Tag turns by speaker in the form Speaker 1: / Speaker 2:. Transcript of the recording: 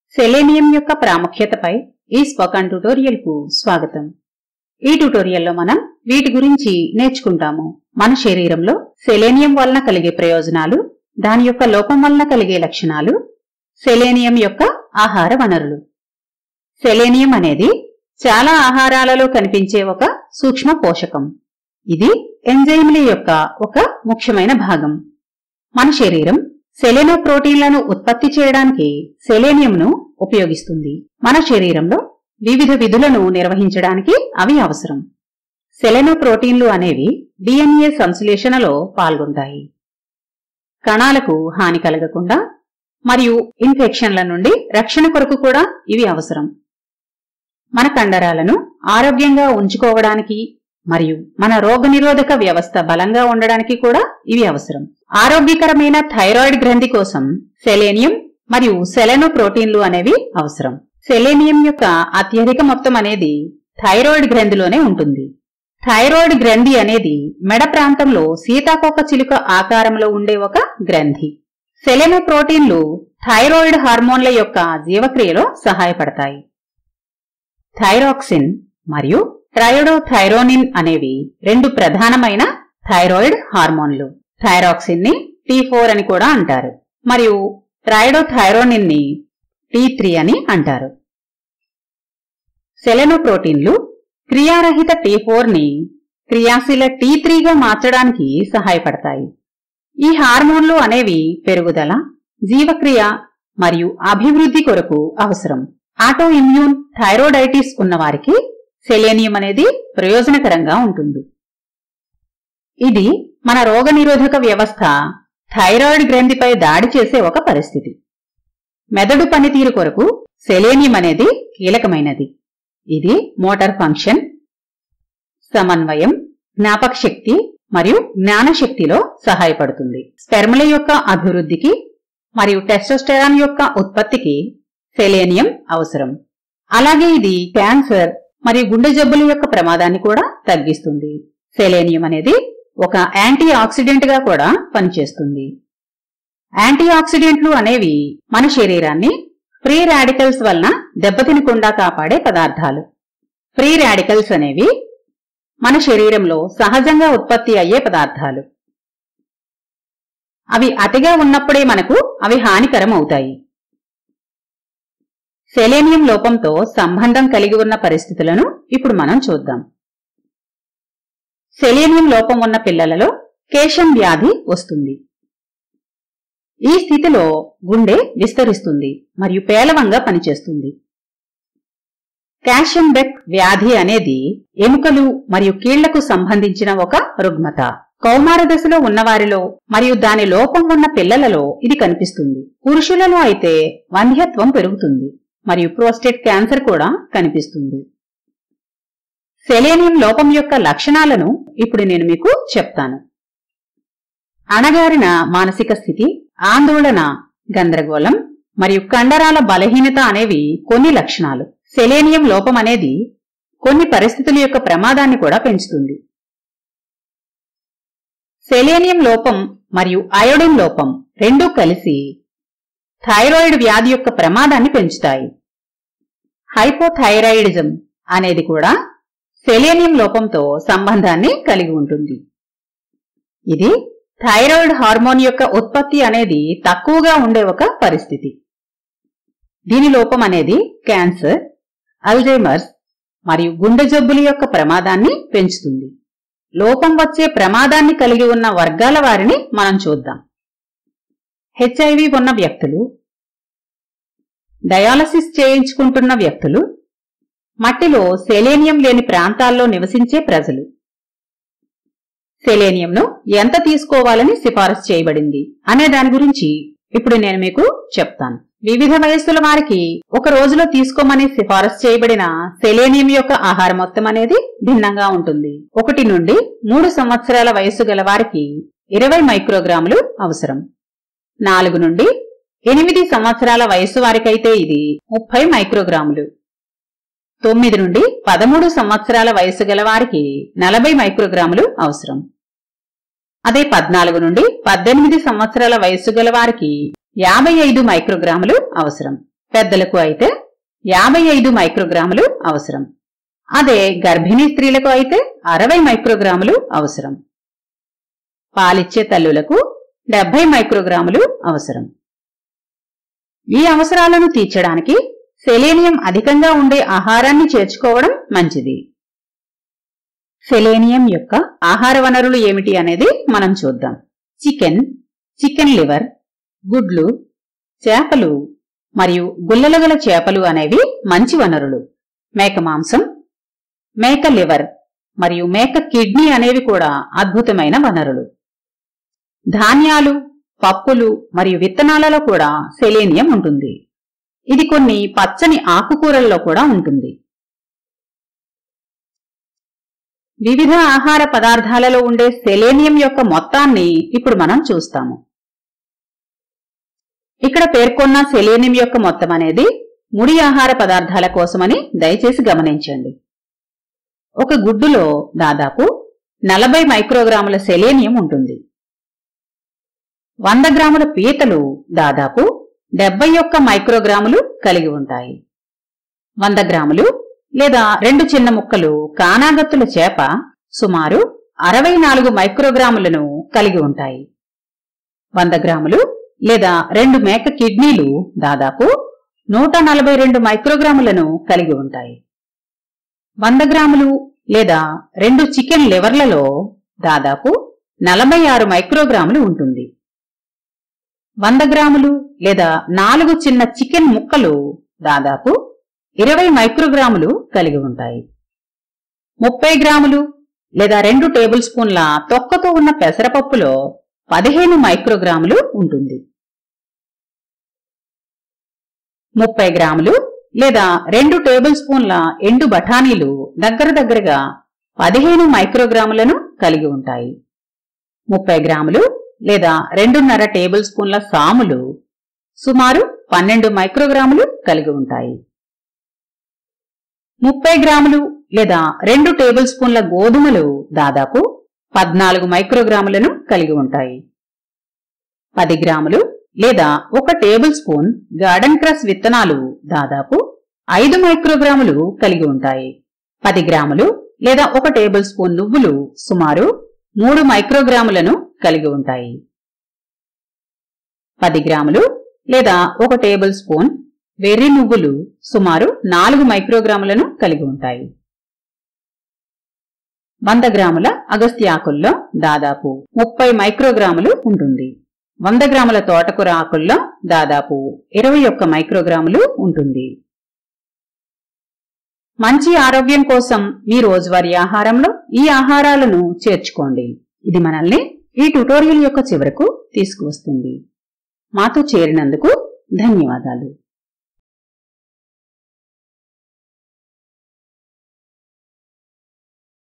Speaker 1: selenium యొక్క ప్రాముఖ్యతపై ఈ spoken tutorial కు స్వాగతం ఈ ట్యుటోరియల్లో మనం వీటి గురించి నేర్చుకుంటాము మన శరీరంలో సెలేనియం వలన కలిగే ప్రయోజనాలు దాని యొక్క లోపం వలన కలిగే లక్షణాలు సెలేనియం యొక్క ఆహార వనరులు సెలేనియం అనేది చాలా ఆహారాలలో కనిపించే ఒక సూక్ష్మ పోషకం ఇది ఎంజైమ్ల యొక్క ఒక ముఖ్యమైన భాగం మన శరీరం సెలెనో ప్రోటీన్లను ఉత్పత్తి చేయడానికి సెలేనియంను ఉపయోగిస్తుంది మన శరీరంలో వివిధ విధులను నిర్వహించడానికి అవి అవసరం సెలెనో ప్రోటీన్లు అనేవి డిఎన్ఏ సంశ్లేషణలో పాల్గొంటాయి కణాలకు హాని కలగకుండా మరియు ఇన్ఫెక్షన్ల నుండి రక్షణ కొరకు కూడా ఇవి అవసరం మన కండరాలను ఆరోగ్యంగా ఉంచుకోవడానికి మరియు మన రోగనిరోధక వ్యవస్థ బలంగా ఉండడానికి కూడా ఇవి అవసరం ఆరోగ్యకరమైన థైరాయిడ్ గ్రంథి కోసం సెలేనియం మరియు సెలెనో ప్రోటీన్లు అనేవి అవసరం సెలేనియం యొక్క అత్యధిక మొత్తం అనేది థైరాయిడ్ గ్రంథిలోనే ఉంటుంది థైరాయిడ్ గ్రంథి అనేది మెడ ప్రాంతంలో సీతాకోక చిలుక ఆకారంలో ఉండే ఒక గ్రంథి సెలెనో ప్రోటీన్లు థైరాయిడ్ హార్మోన్ల యొక్క జీవక్రియలో సహాయపడతాయి థైరాక్సిన్ మరియు ట్రయోడోథైరోనిన్ అనేవి రెండు ప్రధానమైన థైరాయిడ్ హార్మోన్లు థైరాక్సిన్ ని టీ ఫోర్ అని కూడా అంటారు మరియు ట్రయోడోథైరోనిన్ ని టీ త్రీ అని అంటారు సెలెనోప్రోటీన్లు క్రియారహిత టీ ఫోర్ ని క్రియాశీల టీ త్రీగా మార్చడానికి సహాయపడతాయి ఈ హార్మోన్లు అనేవి పెరుగుదల జీవక్రియ మరియు అభివృద్ధి కొరకు అవసరం ఆటో ఇమ్యూన్ థైరోడైటిస్ ఉన్నవారికి సెలేనియం అనేది ప్రయోజనకరంగా ఉంటుంది ఇది మన రోగనిరోధక వ్యవస్థ థైరాయిడ్ గ్రంథిపై దాడి చేసే ఒక పరిస్థితి మెదడు పనితీరు కొరకు సెలేనియం అనేది కీలకమైనది ఇది మోటార్ ఫంక్షన్ సమన్వయం జ్ఞాపక శక్తి మరియు జ్ఞానశక్తిలో సహాయపడుతుంది స్పెర్మల యొక్క అభివృద్ధికి మరియు టెస్టోస్టెరాన్ యొక్క ఉత్పత్తికి సెలేనియం అవసరం అలాగే ఇది క్యాన్సర్ మరియు గుండె జబ్బుల యొక్క ప్రమాదాన్ని కూడా తగ్గిస్తుంది సెలేనియం అనేది ఒక యాంటీ ఆక్సిడెంట్ గా కూడా పనిచేస్తుంది యాంటీ ఆక్సిడెంట్లు అనేవి మన శరీరాన్ని ఫ్రీ రాడికల్స్ వలన దెబ్బతినకుండా కాపాడే పదార్థాలు ఫ్రీ రాడికల్స్ అనేవి మన శరీరంలో సహజంగా ఉత్పత్తి అయ్యే పదార్థాలు అవి అతిగా ఉన్నప్పుడే మనకు అవి హానికరం అవుతాయి సెలేనియం లోపంతో సంబంధం కలిగి ఉన్న పరిస్థితులను ఇప్పుడు మనం చూద్దాం సెలేనియం లోపం ఉన్న పిల్లలలో కేశం వ్యాధి వస్తుంది ఈ స్థితిలో గుండె విస్తరిస్తుంది మరియు పేలవంగా పనిచేస్తుంది క్యాషన్ బెక్ వ్యాధి అనేది ఎముకలు మరియు కీళ్లకు సంబంధించిన ఒక రుగ్మత కౌమార దశలో ఉన్నవారిలో మరియు దాని లోపం ఉన్న పిల్లలలో ఇది కనిపిస్తుంది పురుషులలో అయితే వంధ్యత్వం పెరుగుతుంది మరియు ప్రోస్టేట్ క్యాన్సర్ కూడా కనిపిస్తుంది సెలేనియం లోపం యొక్క లక్షణాలను ఇప్పుడు నేను మీకు చెప్తాను అణగారిన మానసిక స్థితి ఆందోళన గందరగోళం మరియు కండరాల బలహీనత అనేవి కొన్ని లక్షణాలు సెలేనియం లోపం అనేది కొన్ని పరిస్థితుల యొక్క ప్రమాదాన్ని కూడా పెంచుతుంది సెలేనియం లోపం మరియు అయోడిన్ లోపం రెండూ కలిసి థైరాయిడ్ వ్యాధి యొక్క ప్రమాదాన్ని పెంచుతాయి హైపోథైరాయిడిజం అనేది కూడా సెలేనియం లోపంతో సంబంధాన్ని కలిగి ఉంటుంది ఇది థైరాయిడ్ హార్మోన్ యొక్క ఉత్పత్తి అనేది తక్కువగా ఉండే ఒక పరిస్థితి దీని లోపం అనేది క్యాన్సర్ అల్జైమర్స్ మరియు గుండె జబ్బుల యొక్క ప్రమాదాన్ని పెంచుతుంది లోపం వచ్చే ప్రమాదాన్ని కలిగి ఉన్న వర్గాల వారిని మనం చూద్దాం హెచ్ఐవి ఉన్న వ్యక్తులు డయాలసిస్ చేయించుకుంటున్న వ్యక్తులు మట్టిలో సెలేనియం లేని ప్రాంతాల్లో నివసించే ప్రజలు సెలేనియంను ఎంత తీసుకోవాలని సిఫారసు చేయబడింది అనే దాని గురించి ఇప్పుడు నేను మీకు చెప్తాను వివిధ వయస్సుల వారికి ఒక రోజులో తీసుకోమని సిఫారసు చేయబడిన సెలేనియం యొక్క ఆహార మొత్తం అనేది భిన్నంగా ఉంటుంది ఒకటి నుండి మూడు సంవత్సరాల వయస్సు గల వారికి ఇరవై మైక్రోగ్రాములు అవసరం నాలుగు నుండి ఎనిమిది సంవత్సరాల వయస్సు వారికైతే ఇది ముప్పై మైక్రోగ్రాములు తొమ్మిది నుండి పదమూడు సంవత్సరాల వయసు గల వారికి నలభై మైక్రోగ్రాములు అవసరం అదే పద్నాలుగు నుండి పద్దెనిమిది సంవత్సరాల వయస్సు గల వారికి యాభై ఐదు మైక్రోగ్రాములు అవసరం పెద్దలకు అయితే యాభై ఐదు మైక్రోగ్రాములు అవసరం అదే గర్భిణీ స్త్రీలకు అయితే అరవై మైక్రోగ్రాములు అవసరం పాలిచ్చే తల్లులకు డెబ్బై మైక్రోగ్రాములు అవసరం ఈ అవసరాలను తీర్చడానికి సెలేనియం అధికంగా ఉండే ఆహారాన్ని చేర్చుకోవడం మంచిది సెలేనియం యొక్క ఆహార వనరులు ఏమిటి అనేది మనం చూద్దాం చికెన్ చికెన్ లివర్ గుడ్లు చేపలు మరియు గుల్లలగల చేపలు అనేవి మంచి వనరులు మేక మాంసం మేక లివర్ మరియు మేక కిడ్నీ అనేవి కూడా అద్భుతమైన వనరులు ధాన్యాలు పప్పులు మరియు విత్తనాలలో కూడా సెలేనియం ఉంటుంది ఇది కొన్ని పచ్చని ఆకుకూరల్లో కూడా ఉంటుంది వివిధ ఆహార పదార్థాలలో ఉండే సెలేనియం యొక్క మొత్తాన్ని ఇప్పుడు మనం చూస్తాము ఇక్కడ పేర్కొన్న సెలేనియం యొక్క మొత్తం అనేది ముడి ఆహార పదార్థాల కోసమని దయచేసి గమనించండి ఒక గుడ్డులో దాదాపు నలభై మైక్రోగ్రాముల సెలేనియం ఉంటుంది వంద గ్రాముల పీతలు దాదాపు డెబ్బై ఒక్క మైక్రోగ్రాములు కలిగి ఉంటాయి వంద గ్రాములు లేదా రెండు చిన్న ముక్కలు కానాగత్తుల చేప సుమారు అరవై నాలుగు మైక్రోగ్రాములను కలిగి ఉంటాయి వంద గ్రాములు లేదా రెండు మేక కిడ్నీలు దాదాపు నూట నలభై రెండు మైక్రోగ్రాములను కలిగి ఉంటాయి వంద గ్రాములు లేదా రెండు చికెన్ లివర్లలో దాదాపు నలభై ఆరు మైక్రోగ్రాములు ఉంటుంది వంద గ్రాములు లేదా నాలుగు చిన్న చికెన్ ముక్కలు దాదాపు ఇరవై మైక్రోగ్రాములు కలిగి ఉంటాయి ముప్పై గ్రాములు లేదా రెండు టేబుల్ స్పూన్ల తొక్కతో ఉన్న పెసరపప్పులో పదిహేను మైక్రోగ్రాములు ఉంటుంది ముప్పై గ్రాములు లేదా రెండు టేబుల్ స్పూన్ల ఎండు బఠానీలు దగ్గర దగ్గరగా పదిహేను మైక్రోగ్రాములను కలిగి ఉంటాయి ముప్పై గ్రాములు లేదా రెండున్నర టేబుల్ స్పూన్ల సాములు సుమారు పన్నెండు మైక్రోగ్రాములు కలిగి ఉంటాయి ముప్పై గ్రాములు లేదా రెండు టేబుల్ స్పూన్ల గోధుమలు దాదాపు పద్నాలుగు మైక్రోగ్రాములను కలిగి ఉంటాయి పది గ్రాములు లేదా ఒక టేబుల్ స్పూన్ గార్డెన్ క్రస్ విత్తనాలు దాదాపు ఐదు మైక్రోగ్రాములు కలిగి ఉంటాయి పది గ్రాములు లేదా ఒక టేబుల్ స్పూన్ నువ్వులు సుమారు మూడు మైక్రోగ్రాములను కలిగి ఉంటాయి పది గ్రాములు లేదా ఒక టేబుల్ స్పూన్ వెర్రి నువ్వులు సుమారు నాలుగు మైక్రోగ్రాములను కలిగి ఉంటాయి వంద గ్రాముల అగస్త్య ఆకుల్లో దాదాపు ముప్పై మైక్రోగ్రాములు ఉంటుంది వంద గ్రాముల తోటకూర ఆకుల్లో దాదాపు ఇరవై ఒక్క మైక్రోగ్రాములు ఉంటుంది మంచి ఆరోగ్యం కోసం మీ రోజువారీ ఆహారంలో ఈ ఆహారాలను చేర్చుకోండి ఇది మనల్ని ఈ ట్యుటోరియల్ యొక్క చివరకు తీసుకువస్తుంది మాతో చేరినందుకు ధన్యవాదాలు